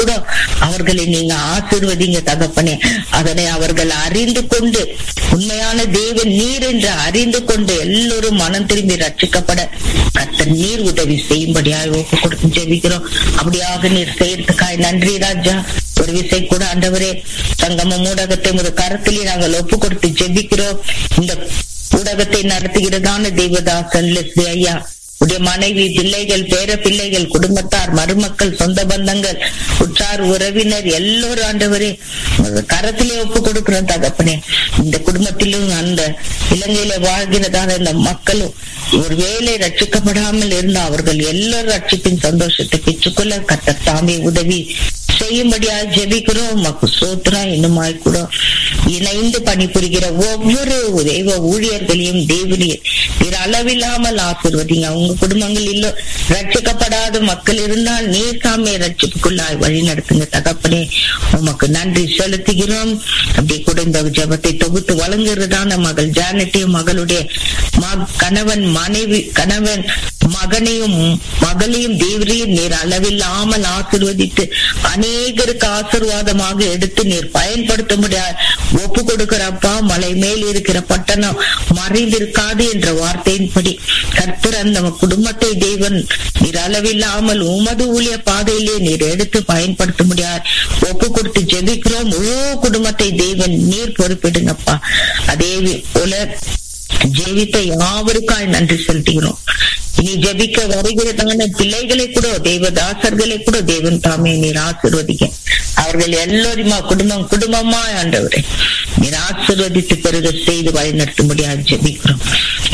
கூட அவர்களை நீங்க ஆசிர்வதிங்க தகப்பனே அதனை அவர்கள் அறிந்து கொண்டு உண்மையான தேவன் நீர் என்று அறிந்து கொண்டு எல்லோரும் மனம் திரும்பி ரட்சிக்கப்பட கர்த்தர் நீர் உதவி செய்யும்படியாக ஒப்பு கொடுத்து ஜெபிக்கிறோம் அப்படியாக நீர் செய்யறதுக்காய் நன்றி ராஜா ஒரு விசை கூட ஆண்டவரே சங்கம ஊடகத்தை ஒரு கருத்திலே நாங்கள் ஒப்பு கொடுத்து ஜெபிக்கிறோம் இந்த ஊடகத்தை நடத்துகிறதான தெய்வதாசன் லெஸ்லி ஐயா உடைய மனைவி பிள்ளைகள் பேர பிள்ளைகள் குடும்பத்தார் மருமக்கள் சொந்த பந்தங்கள் உற்றார் உறவினர் எல்லோரும் ஆண்டவரே உங்க கரத்திலே ஒப்பு கொடுக்கிறோம் தகப்பனே இந்த குடும்பத்திலும் அந்த இலங்கையில வாழ்கிறதான இந்த மக்களும் ஒரு வேலை ரட்சிக்கப்படாமல் இருந்த அவர்கள் எல்லோரும் ரட்சிப்பின் சந்தோஷத்தை பெற்றுக்கொள்ள கத்த தாமே உதவி செய்யும்படியாக ஜெபிக்கிறோம் மக்கு சோத்திரம் இன்னுமாய் கூட இணைந்து பணிபுரிகிற ஒவ்வொரு தெய்வ ஊழியர்களையும் தேவனையே நீர் அளவில்லாமல் ஆசிர்வதிங்க அவங்க குடும்பங்களில் ரட்சிக்கப்படாத மக்கள் இருந்தால் நீர் தாமே ரட்சிப்புக்குள்ளாய் வழி நடத்துங்க தகப்பனே உமக்கு நன்றி செலுத்துகிறோம் அப்படி கூட இந்த ஜபத்தை தொகுத்து வழங்குறதான மகள் ஜானட்டையும் மகளுடைய ம- கணவன் மனைவி கணவன் மகனையும் மகளையும் தேவரையும் நீர் அளவில்லாமல் ஆசிர்வதித்து அநேகருக்கு ஆசிர்வாதமாக எடுத்து நீர் பயன்படுத்த முடியாது ஒப்பு கொடுக்கிறப்பா மலை மேல் இருக்கிற பட்டணம் மறைந்திருக்காது என்ற வார்த்தையின்படி கர்த்தர் அந்த குடும்பத்தை தேவன் நீர் அளவில்லாமல் உமது ஊழிய பாதையிலே நீர் எடுத்து பயன்படுத்த முடியாது ஒப்பு கொடுத்து ஜெபிக்கிறோம் முழு குடும்பத்தை தேவன் நீர் பொறுப்பிடுங்கப்பா அதே போல ஜெபித்த யாவருக்காய் நன்றி செலுத்துகிறோம் இனி ஜெபிக்க வருகிறதான பிள்ளைகளை கூட தேவதாசர்களை கூட தேவன் தாமே நீர் ஆசிர்வதிக்க அவர்கள் எல்லோருமா குடும்பம் குடும்பமா ஆண்டவரை நீர் ஆசிர்வதித்து பெருக செய்து வழிநடத்த முடியாது ஜெபிக்கிறோம்